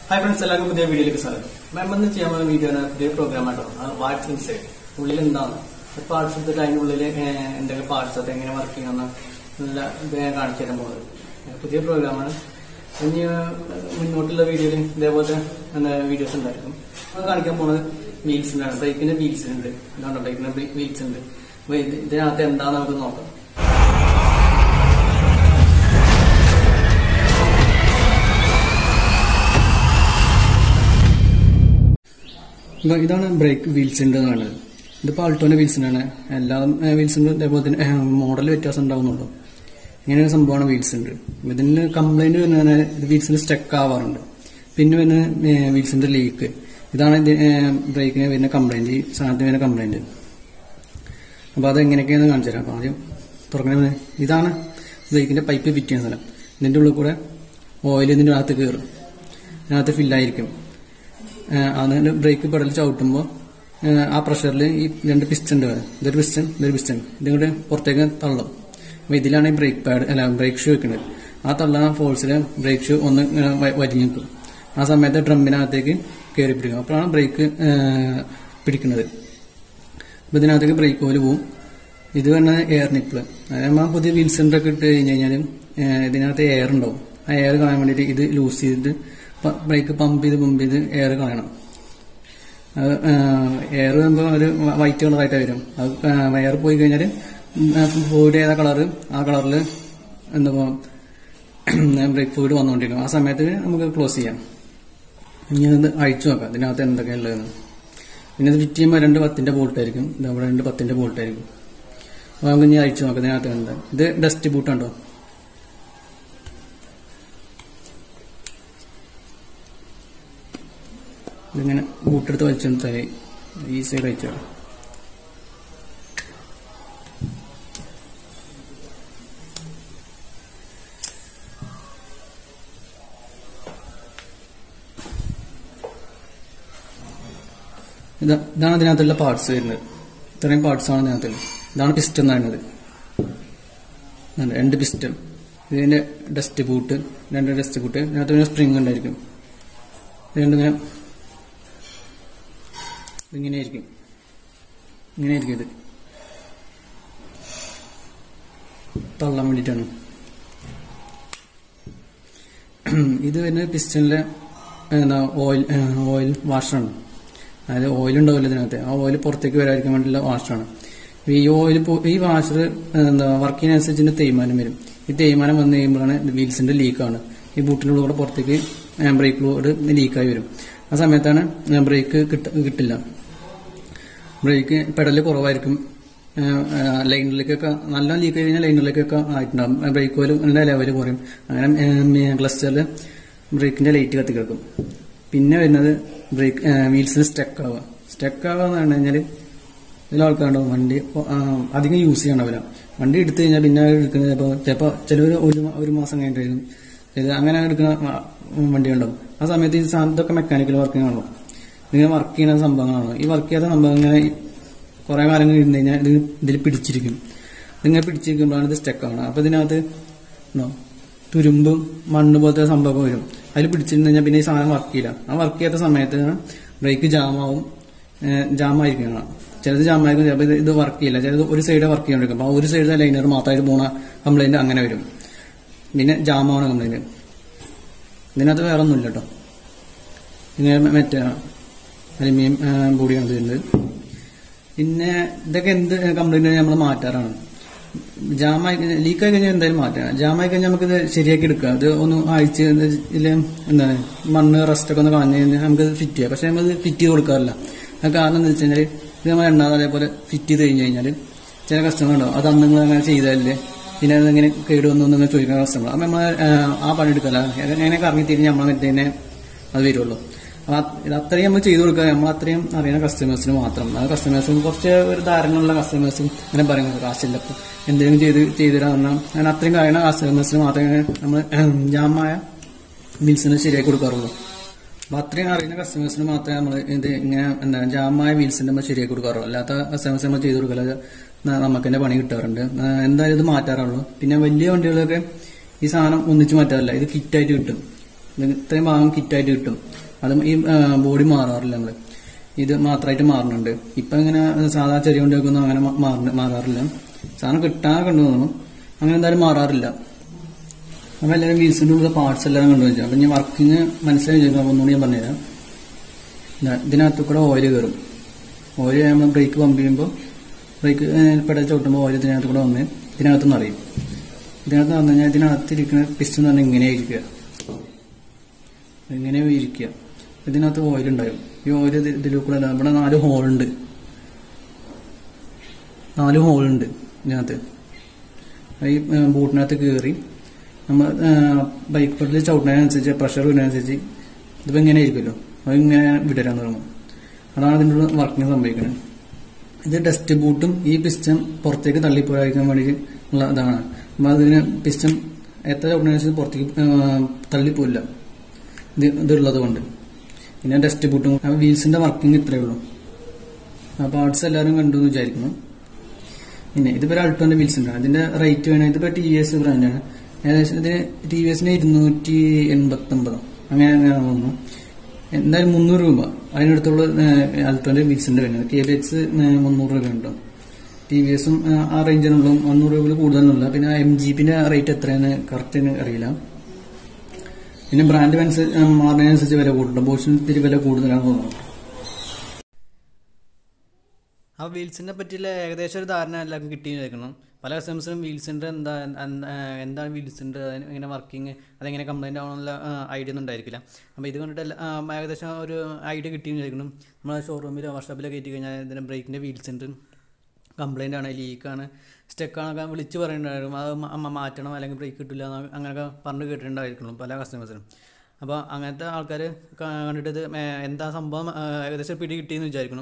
hi friends എല്ലാവർക്കും പുതിയ വീഡിയോയിലേക്ക് സ്വാഗതം നമ്മൾ ഇന്ന് ചെയ്യാൻ പോകുന്ന വീഡിയോ ആണ് പുതിയ പ്രോഗ്രാം ആയിട്ടോ അത് വാട്സ് ഇൻസൈഡ് ഉള്ളിൽ എന്താണ് പാർട്സ് എടുത്തിട്ട് അതിന്റെ ഉള്ളിൽ എന്തൊക്കെ പാർട്സ് അത് എങ്ങനെ വർക്ക് ചെയ്യണമെന്ന് നല്ല ഇത് ഞാൻ കാണിച്ചു തരാൻ പോകുന്നത് ഏഹ് പുതിയ പ്രോഗ്രാമാണ് ഇനി മുന്നോട്ടുള്ള വീഡിയോയിൽ ഇതേപോലത്തെ എന്താ വീഡിയോസ് ഉണ്ടായിരിക്കും അത് കാണിക്കാൻ പോകുന്നത് വീൽസിനാണ് ബൈക്കിന്റെ വീൽസ് ഉണ്ട് എന്താണ് ബൈക്കിന്റെ വീൽസ് ഉണ്ട് അപ്പൊ ഇത് ഇതിനകത്ത് എന്താണെന്ന് നമുക്ക് നോക്കാം ഇപ്പൊ ഇതാണ് ബ്രേക്ക് വീൽസിന്റെ കാണുന്നത് ഇതിപ്പോ ആൾട്ടോന്റെ വീൽസിനാണ് എല്ലാ വീൽസിന്റെ ഇതേപോലെ തന്നെ മോഡൽ വ്യത്യാസം ഉണ്ടാവുന്നുള്ളൂ ഇങ്ങനെ ഒരു സംഭവമാണ് വീൽസ് ഉണ്ട് ഇതിന് കംപ്ലൈന്റ് വരുന്ന വീൽസിന് സ്റ്റക്ക് ആവാറുണ്ട് പിന്നെ വരുന്ന വീൽസിന്റെ ലീക്ക് ഇതാണ് ബ്രേക്കിന് വരുന്ന കംപ്ലൈന്റ് ഈ സാധനത്തിന് വരുന്ന കംപ്ലൈന്റ് അപ്പൊ അത് എങ്ങനെയൊക്കെയാന്ന് കാണിച്ചു തരാം അപ്പൊ ആദ്യം തുറക്കണ ഇതാണ് ബ്രേക്കിന്റെ പൈപ്പ് ഫിറ്റ് ചെയ്യുന്ന സ്ഥലം ഇതിന്റെ ഉള്ളിൽ കൂടെ ഓയിൽ ഇതിന്റെ അകത്ത് കയറും ഇതിനകത്ത് ഫില്ലായിരിക്കും അതിന് ബ്രേക്ക് പെടൽ ചവിട്ടുമ്പോൾ ആ പ്രഷറിൽ ഈ രണ്ട് പിസ്റ്റൺ ഉണ്ട് ഇതൊരു പിസ്റ്റൺ ഇതൊരു പിസ്റ്റൺ ഇതും കൂടെ പുറത്തേക്ക് തള്ളും അപ്പൊ ഇതിലാണ് ഈ ബ്രേക്ക് പാഡ് അല്ല ബ്രേക്ക് ഷൂ വെക്കുന്നത് ആ തള്ളണ ഫോഴ്സിൽ ബ്രേക്ക് ഷൂ ഒന്ന് ഇങ്ങനെ വ- വലിഞ്ഞു നിൽക്കും ആ സമയത്ത് ഡ്രമ്മിനകത്തേക്ക് കയറി പിടിക്കും അപ്പോഴാണ് ബ്രേക്ക് പിടിക്കുന്നത് അപ്പൊ ഇതിനകത്തേക്ക് ബ്രേക്ക് ഓയിൽ പോവും ഇത് പറഞ്ഞ എയർ നിപ്പിള് അതായത് നമ്മൾ പുതിയ വീൽസിൻ്റെ ഒക്കെ ഇട്ട് കഴിഞ്ഞ് കഴിഞ്ഞാലും ഏഹ് ഇതിനകത്ത് എയർ ഉണ്ടാവും ആ എയർ കളയാൻ വേണ്ടിയിട്ട് ഇത് ലൂസ് ചെയ്തിട്ട് ബ്രേക്ക് പമ്പ് ചെയ്ത് പമ്പ് ചെയ്ത് എയർ കളയണം അത് എയർ വരുമ്പോൾ ഒരു വൈറ്റ് കളറായിട്ട് വരും അത് എയർ പോയി കഴിഞ്ഞാൽ ഫ്ലൂയിഡ് ഏതാ കളറ് ആ കളറിൽ എന്താ ബ്രേക്ക് ഫ്ലൂയിഡ് വന്നുകൊണ്ടിരിക്കും ആ സമയത്ത് നമുക്ക് ക്ലോസ് ചെയ്യാം ഇനി അത് അഴിച്ചു നോക്കാം ഇതിനകത്ത് എന്തൊക്കെയാണ് ഉള്ളതെന്ന് പിന്നെ ഇത് ഫിറ്റ് ചെയ്യുമ്പോൾ രണ്ട് പത്തിന്റെ ബോൾട്ട് ആയിരിക്കും ഇത് അവിടെ രണ്ട് പത്തിന്റെ ബോൾട്ട് ആയിരിക്കും അപ്പൊ നമുക്ക് ഇനി അഴിച്ചു നോക്കാം ഇതിനകത്ത് എന്താ ഇത് ഡസ്റ്റ് ബൂട്ടുണ്ടോ ഇതിങ്ങനെ ബൂട്ടെടുത്ത് വലിച്ചെടുത്താൽ ഈ സൈഡ് അയച്ചോ ഇതാ ഇതാണ് ഇതിനകത്തുള്ള പാർട്സ് വരുന്നത് ഇത്രയും പാർട്സ് ആണ് ഇതിനകത്ത് ഇതാണ് പിസ്റ്റൺ എന്ന് പറയുന്നത് ഇതാണ് രണ്ട് പിസ്റ്റൺ ഇതിന്റെ ഡസ്റ്റ് ബൂട്ട് രണ്ട് ഡസ്റ്റ് ബൂട്ട് ഇതിനകത്ത് പിന്നെ സ്പ്രിങ് ഉണ്ടായിരിക്കും ഇത് രണ്ടിങ്ങനെ ഇതിങ്ങനെ ആയിരിക്കും ഇങ്ങനെ ആയിരിക്കും ഇത് തള്ളാൻ വേണ്ടിയിട്ടാണ് ഇത് വരുന്നത് പിസ്റ്റണിലെ എന്താ ഓയിൽ ഓയിൽ വാഷറാണ് അതായത് ഓയിൽ ഉണ്ടാവില്ല ഇതിനകത്ത് ആ ഓയിൽ പുറത്തേക്ക് വരാതിരിക്കാൻ വേണ്ടിയുള്ള വാഷറാണ് ഈ ഓയിൽ ഈ വാഷർ എന്താ വർക്ക് ചെയ്യുന്നതനുസരിച്ച് തേയ്മാനം വരും ഈ തേയ്മാനം വന്നു കഴിയുമ്പോഴാണ് വീൽസിന്റെ ലീക്കാണ് ഈ ബൂട്ടിൻ്റെ ഉള്ളിൽ കൂടെ പുറത്തേക്ക് ബ്രേക്ക് ലോഡ് ലീക്കായി വരും ആ സമയത്താണ് ബ്രേക്ക് കിട്ടില്ല ബ്രേക്ക് പെടല് കുറവായിരിക്കും ലൈനിലേക്കൊക്കെ നല്ല ലീക്ക് കഴിഞ്ഞാൽ ലൈനിലേക്കൊക്കെ ആയിട്ടുണ്ടാകും ബ്രേക്ക് ഓയിലിന്റെ ലെവൽ കുറയും അങ്ങനെ ക്ലസ്റ്ററിൽ ബ്രേക്കിന്റെ ലൈറ്റ് കത്തി കിടക്കും പിന്നെ വരുന്നത് ബ്രേക്ക് വീൽസിന് സ്റ്റക്ക് ആവുക സ്റ്റക്ക് ആവുക എന്ന് പറഞ്ഞു കഴിഞ്ഞാൽ ഇതിൽ ആൾക്കാരുണ്ടാവും വണ്ടി ആ, അധികം യൂസ് ചെയ്യണവരാ വണ്ടി എടുത്തു കഴിഞ്ഞാൽ പിന്നെ എടുക്കുന്നത് ഇപ്പോൾ ചിലപ്പോൾ ചിലവർ ഒരു മാ- ഒരു മാസം കഴിഞ്ഞിട്ടായിരിക്കും ചില അങ്ങനെ എടുക്കുന്ന വ- വണ്ടി ഉണ്ടാവും ആ സമയത്ത് ഈ സാധനം ഇതൊക്കെ മെക്കാനിക്കൽ വർക്കിംഗ് ആണല്ലോ ഇതിങ്ങനെ വർക്ക് ചെയ്യുന്ന സംഭവങ്ങളാണോ ഈ വർക്ക് ചെയ്യാത്ത സംഭവം ഇങ്ങനെ കുറെ കാലങ്ങൾ ഇരുന്ന് കഴിഞ്ഞാൽ ഇത് ഇതിൽ പിടിച്ചിരിക്കും ഇതിങ്ങനെ പിടിച്ചിരിക്കുമ്പോഴാണ് ഇത് സ്റ്റക്ക് ആവുന്നത് അപ്പൊ ഇതിനകത്ത് ഉണ്ടോ തുരുമ്പും മണ്ണ് പോലത്തെ സംഭവം വരും അതിൽ പിടിച്ചിരുന്ന് കഴിഞ്ഞാൽ പിന്നെ ഈ സാധനം വർക്ക് ചെയ്യില്ല ആ വർക്ക് ചെയ്യാത്ത സമയത്ത് ബ്രേക്ക് ജാമാവും ജാമായിരിക്കണം ചിലത് ജാമായിരിക്കും ചിലപ്പോൾ ഇത് ഇത് വർക്ക് ചെയ്യില്ല ചിലത് ഒരു സൈഡ് വർക്ക് ചെയ്യാണ്ടിരിക്കും അപ്പൊ ആ ഒരു സൈഡിലെ ലൈനർ മാത്രമായിട്ട് പോണ കംപ്ലൈന്റ് അങ്ങനെ വരും പിന്നെ ജാമാണ് കംപ്ലൈന്റ് ഇതിനകത്ത് വേറെ ഒന്നുമില്ല കേട്ടോ ഇങ്ങനെ മറ്റേ അലുമിനിയം ബോഡിയാണ് ഇതിൻ്റെ പിന്നെ ഇതൊക്കെ എന്ത് കംപ്ലൈന്റ് നമ്മൾ മാറ്റാറാണ് ജാമായി ലീക്കായി കഴിഞ്ഞാൽ എന്തായാലും മാറ്റാം ജാമായി കഴിഞ്ഞാൽ നമുക്കിത് ശരിയാക്കി എടുക്കാം ഇത് ഒന്ന് അഴിച്ച് ഇതില് എന്താണ് മണ്ണ് റസ്റ്റ് ഒക്കെ ഒന്ന് കളഞ്ഞു കഴിഞ്ഞാൽ നമുക്ക് ഫിറ്റ് ചെയ്യാം പക്ഷെ നമ്മൾ ഫിറ്റ് ചെയ്ത് കൊടുക്കാറില്ല അത് കാരണം എന്താ വെച്ച് കഴിഞ്ഞാൽ ഇത് നമ്മൾ എണ്ണാതെ അതേപോലെ ഫിറ്റ് ചെയ്ത് കഴിഞ്ഞ് കഴിഞ്ഞാൽ ചില കസ്റ്റമർ ഉണ്ടാവും അത് അന്ന് നിങ്ങൾ അങ്ങനെ ചെയ്താലേ പിന്നെ അതെങ്ങനെ കേട് വന്നു എന്ന് ചോദിക്കുന്ന കസ്റ്റമർ അപ്പൊ നമ്മൾ ആ പണി എടുക്കല്ല എങ്ങനെ കറങ്ങി തിരിഞ്ഞ് നമ്മളെ മറ്റേ അത് വരുള്ളൂ അപ്പൊ അത് ഇത് അത്രയും നമ്മൾ ചെയ്തു കൊടുക്കുക നമ്മൾ അത്രയും അറിയുന്ന കസ്റ്റമേഴ്സിന് മാത്രം ആ കസ്റ്റമേഴ്സും കുറച്ച് ഒരു ധാരണയുള്ള കസ്റ്റമേഴ്സും അങ്ങനെ പറയുന്നത് കാശില്ല അപ്പൊ എന്തെങ്കിലും ചെയ്ത് ചെയ്തു തരാൻ പറഞ്ഞാൽ അങ്ങനെ അത്രയും കഴിയുന്ന കസ്റ്റമേഴ്സിന് മാത്രമേ നമ്മൾ ജാമായ വീൽസിന് ശരിയാക്കി കൊടുക്കാറുള്ളൂ അപ്പൊ അത്രയും അറിയുന്ന കസ്റ്റമേഴ്സിന് മാത്രമേ നമ്മൾ ഇത് ഇങ്ങനെ എന്താ ജാമായ വീൽസിന്റെ നമ്മൾ ശരിയാക്കി കൊടുക്കാറുള്ളൂ അല്ലാത്ത കസ്റ്റമേഴ്സ് നമ്മൾ ചെയ്ത് കൊടുക്കല നമുക്ക് തന്നെ പണി കിട്ടാറുണ്ട് ആ, എന്തായാലും ഇത് മാറ്റാറുള്ളൂ പിന്നെ വലിയ വണ്ടികളൊക്കെ ഈ സാധനം ഒന്നിച്ച് മാറ്റാറില്ല ഇത് കിറ്റായിട്ട് കിട്ടും ഇത് ഇത്രയും ഭാഗം കിറ്റായിട്ട് കിട്ടും അത് ഈ ബോഡി മാറാറില്ല നമ്മള് ഇത് മാത്രമായിട്ട് മാറുന്നുണ്ട് ഇപ്പൊ ഇങ്ങനെ സാധാ ചെറിയ കൊണ്ടൊന്നും അങ്ങനെ മാ- മാറുന്ന- മാറാറില്ല സാധനം കിട്ടാൻ കണ്ടു തോന്നുന്നു അങ്ങനെ എന്തായാലും മാറാറില്ല അപ്പൊ എല്ലാവരും വീൽസിന്റെ ഉള്ള പാർട്സ് എല്ലാം കൊണ്ടുവച്ചു അപ്പൊ ഞാൻ വർക്കിങ് മനസ്സിലായി ചോദിക്കാം അപ്പൊ ഒന്നുകൂടി ഞാൻ പറഞ്ഞുതരാം ദാ ഇതിനകത്ത് കൂടെ ഓയിൽ കയറും ഓയിൽ നമ്മൾ ബ്രേക്ക് പമ്പ് ചെയ്യുമ്പോൾ ബ്രേക്ക് പെടൽ ചവിട്ടുമ്പോൾ ഓയിൽ ഇതിനകത്ത് കൂടെ വന്ന് ഇതിനകത്ത് നിന്ന് അറിയും ഇതിനകത്ത് വന്നു കഴിഞ്ഞാൽ ഇതിനകത്തിരിക്കുന്ന പിസ്റ്റൻ എന്ന് പറഞ്ഞാൽ ഇങ്ങനെ ഇരിക്കുക ഇങ്ങനെ ഇരിക്കുക ഇതിനകത്ത് ഓയിൽ ഉണ്ടാവും ഈ ഓയിൽ ഇതിൽ കൂടെ ഇതാ, ഇവിടെ നാല് ഹോളുണ്ട് നാല് ഹോളുണ്ട് ഇതിനകത്ത് ഈ ഏ, ബൂട്ടിനകത്ത് കയറി നമ്മൾ ബൈക്ക് പെടലിൽ ചവിട്ടുന്നതിനനുസരിച്ച് പ്രഷർ വരുന്നതനുസരിച്ച് ഇതിപ്പോൾ ഇങ്ങനെ ആയിരിക്കുമല്ലോ അത് ഇങ്ങനെ വിടരാൻ തുടങ്ങും അതാണ് അതിൻ്റെ വർക്കിംഗ് സംഭവിക്കുന്നത് ഇത് ഡസ്റ്റ് ബൂട്ടും ഈ പിസ്റ്റം പുറത്തേക്ക് തള്ളിപ്പോരായിരിക്കാൻ വേണ്ടി ഉള്ള ഇതാണ് അപ്പോൾ അതിന് പിസ്റ്റം എത്ര ചവിട്ടുന്നതനുസരിച്ച് പുറത്തേക്ക് ഏ, തള്ളിപ്പോയില്ല ഇത് ഇതുള്ളത് കൊണ്ട് പിന്നെ ഡസ്റ്റ് ബൂട്ടും വീൽസിന്റെ വർക്കിംഗ് ഇത്രയേ ഉള്ളൂ ആ പാർട്സ് എല്ലാവരും കണ്ടു എന്ന് വിചാരിക്കുന്നു പിന്നെ ഇതിപ്പോ ഒരു അൾട്ടോന്റെ വീൽസ് ഉണ്ട് അതിന്റെ റേറ്റ് വേണം ഇതിപ്പോ ടി വി എസ് ബ്രാൻഡാണ് ഏകദേശം ഇതിന് ടി വി എസിന് ഇരുന്നൂറ്റി എൺപത്തി ഒമ്പതോ അങ്ങനെ അങ്ങനെ തോന്നുന്നു എന്തായാലും മുന്നൂറ് രൂപ അതിനടുത്തുള്ള അൾട്ടോന്റെ വീൽസിന്റെ വരുന്നത് കെ ബി എക്സ് മുന്നൂറ് രൂപ ഉണ്ടോ ടി വി എസും ആ റേഞ്ചിനുള്ള മുന്നൂറ് രൂപയിൽ കൂടുതലൊന്നുമില്ല പിന്നെ എം ജി പിന്റെ റേറ്റ് എത്രയാണ് കറക്റ്റ് അറിയില്ല പിന്നെ ബ്രാൻഡ് മാറുന്നതിനനുസരിച്ച് വില കൂടുന്നുണ്ട് ബോഷിന് ഇത്തിരി വില കൂടുതലാണ് തോന്നുന്നു ആ വീൽസിനെ പറ്റിയുള്ള ഏകദേശം ഒരു ധാരണ എല്ലാവർക്കും കിട്ടിയിരിക്കണം പല കസ്റ്റമേഴ്സിനും വീൽസിൻ്റെ എന്താ എന്താ- എന്താണ് വീൽസിൻ്റെ എങ്ങനെ വർക്കിംഗ് അതെങ്ങനെ കംപ്ലൈൻറ്റ് ആവണമെന്നുള്ള ഐഡിയ ഒന്നും ഉണ്ടായിരിക്കില്ല അപ്പോൾ ഇത് കണ്ടിട്ട് എല്ലാ- ആ, ഏകദേശം ഒരു ഐഡിയ കിട്ടിയിരിക്കണം നമ്മളെ ഷോറൂമിലോ വർക്ക്ഷോപ്പിലോ കയറ്റി കഴിഞ്ഞാൽ ഇതിൻ്റെ ബ്രേക്കിൻ്റെ വീൽസിൻ്റെ കംപ്ലൈൻ്റ് ആണ് ലീക്കാണ് സ്റ്റെക്കാണൊക്കെ വിളിച്ച് പറയേണ്ടതായിരുന്നു അത് മ- അമ്മ മാറ്റണം അല്ലെങ്കിൽ ബ്രേക്ക് കിട്ടില്ല എന്ന് അങ്ങനെയൊക്കെ പറഞ്ഞ് കേട്ടിട്ടുണ്ടായിരിക്കണം പല കസ്റ്റമേഴ്സിനും അപ്പോൾ അങ്ങനത്തെ ആൾക്കാർ കണ്ടിട്ട് ഇത് ഏ, എന്താ സംഭവം ഏ, ഏകദേശം പിടി കിട്ടിയെന്ന് വിചാരിക്കണം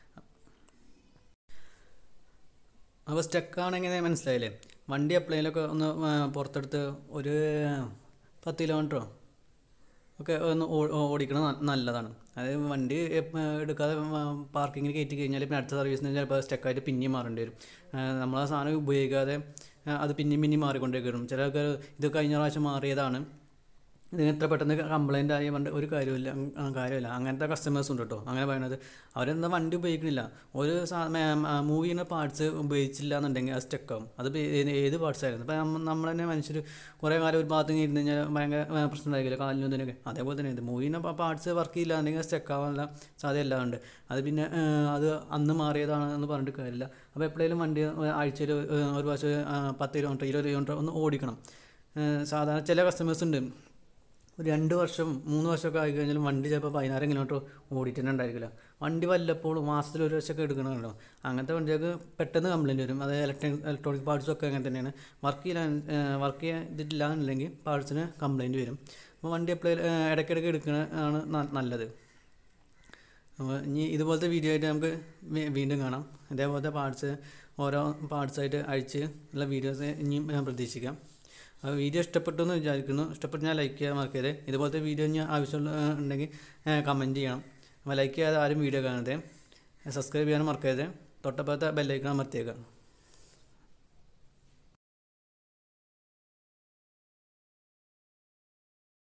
അപ്പോൾ സ്റ്റക്കാണെങ്കിൽ മനസ്സിലായില്ലേ വണ്ടി എപ്പോഴേലൊക്കെ ഒന്ന് ആ, പുറത്തെടുത്ത് ഒരു പത്ത് കിലോമീറ്ററോ ഒക്കെ ഒന്ന് ഓ- ഓടിക്കണം ന- നല്ലതാണ് അതായത് വണ്ടി എപ്പ- എടുക്കാതെ പാർക്കിങ്ങിൽ കയറ്റി കഴിഞ്ഞാൽ പിന്നെ അടുത്ത സർവീസിന് ചിലപ്പോൾ സ്റ്റക്കായിട്ട് പിന്നെയും മാറേണ്ടി വരും നമ്മൾ ആ സാധനം ഉപയോഗിക്കാതെ ആ, അത് പിന്നെയും പിന്നെയും മാറിക്കൊണ്ടേ വരും ചില ആൾക്കാർ ഇത് കഴിഞ്ഞ പ്രാവശ്യം മാറിയതാണ് ഇതിന് ഇത്ര പെട്ടെന്ന് കംപ്ലൈൻ്റ് ആയി പറഞ്ഞിട്ട് ഒരു കാര്യമില്ല ഉം, ആ, കാര്യമില്ല അങ്ങനത്തെ കസ്റ്റമേഴ്സ് ഉണ്ട് കേട്ടോ അങ്ങനെ പറയുന്നത് അവരെന്താ വണ്ടി ഉപയോഗിക്കണില്ല ഒരു മൂവ് ചെയ്യുന്ന പാർട്സ് ഉപയോഗിച്ചില്ല എന്നുണ്ടെങ്കിൽ അത് സ്റ്റക്കാവും അത് ഇപ്പൊ ഏത് ഏത് പാർട്സ് ആയിരുന്നു ഇപ്പം നമ്മൾ തന്നെ മനുഷ്യർ കുറേ കാലം ഒരു ഭാഗത്ത് ഇങ്ങനെ ഇരുന്ന് കഴിഞ്ഞാൽ ഭയങ്കര ആ, പ്രശ്നം ഉണ്ടായിരിക്കില്ല കാലിനും ഇതിനൊക്കെ അതേപോലെ തന്നെ ഇത് മൂവ് ചെയ്യുന്ന പാർട്സ് വർക്ക് ചെയ്യില്ല എന്നുണ്ടെങ്കിൽ സ്റ്റക്കാവാനുള്ള സാധ്യത എല്ലാം ഉണ്ട് അത് പിന്നെ ആ, അത് അന്ന് മാറിയതാണ് എന്ന് പറഞ്ഞിട്ട് കാര്യമില്ല അപ്പോൾ എപ്പോഴേലും വണ്ടി ആഴ്ചയിൽ ഒരു പ്രാവശ്യം ആ, പത്ത് കിലോമീറ്റർ ഇരുപത് കിലോമീറ്റർ ഒന്ന് ഓടിക്കണം ആ, സാധാരണ ചില കസ്റ്റമേഴ്സ് ഉണ്ട് ഒരു രണ്ട് വർഷം മൂന്ന് വർഷമൊക്കെ ആയി കഴിഞ്ഞാലും വണ്ടി ചിലപ്പോൾ പതിനായിരം കിലോമീറ്റർ ഓടിയിട്ട് തന്നെ ഉണ്ടായിരിക്കില്ല വണ്ടി വല്ലപ്പോഴും മാസത്തിൽ ഒരു വർഷമൊക്കെ എടുക്കണമല്ലോ അങ്ങനത്തെ വണ്ടികൾക്ക് പെട്ടെന്ന് കംപ്ലൈൻറ്റ് വരും അത് ഇലക്ട്രിക് ഇലക്ട്രോണിക് പാർട്സും ഒക്കെ അങ്ങനെ തന്നെയാണ് വർക്ക് ചെയ്യാൻ വർക്ക് ചെയ്തിട്ടില്ല എന്നുണ്ടെങ്കിൽ പാർട്സിന് കംപ്ലൈൻറ്റ് വരും അപ്പോൾ വണ്ടി എപ്പോഴും ഇടയ്ക്കിടയ്ക്ക് എടുക്കണ ആണ് ന- നല്ലത് അപ്പോൾ ഇനി ഇതുപോലത്തെ വീഡിയോ ആയിട്ട് നമുക്ക് വീ- വീണ്ടും കാണാം ഇതേപോലത്തെ പാർട്സ് ഓരോ പാർട്സായിട്ട് അഴിച്ച് ഉള്ള വീഡിയോസ് ഇനിയും ഞാൻ പ്രതീക്ഷിക്കാം അപ്പോൾ വീഡിയോ ഇഷ്ടപ്പെട്ടു എന്ന് വിചാരിക്കുന്നു ഇഷ്ടപ്പെട്ട് ഞാൻ ലൈക്ക് ചെയ്യാൻ മറക്കരുത് ഇതുപോലത്തെ വീഡിയോ ഇനി ആവശ്യമുള്ള ഏഹ്, ഉണ്ടെങ്കിൽ കമൻറ്റ് ചെയ്യണം അപ്പോൾ ലൈക്ക് ചെയ്യാതെ ആരും വീഡിയോ കാണരുത് സബ്സ്ക്രൈബ് ചെയ്യാനും മറക്കരുത് തൊട്ടപ്പുറത്തെ ബെല്ലൈക്കണം അമർത്തിയേക്കാം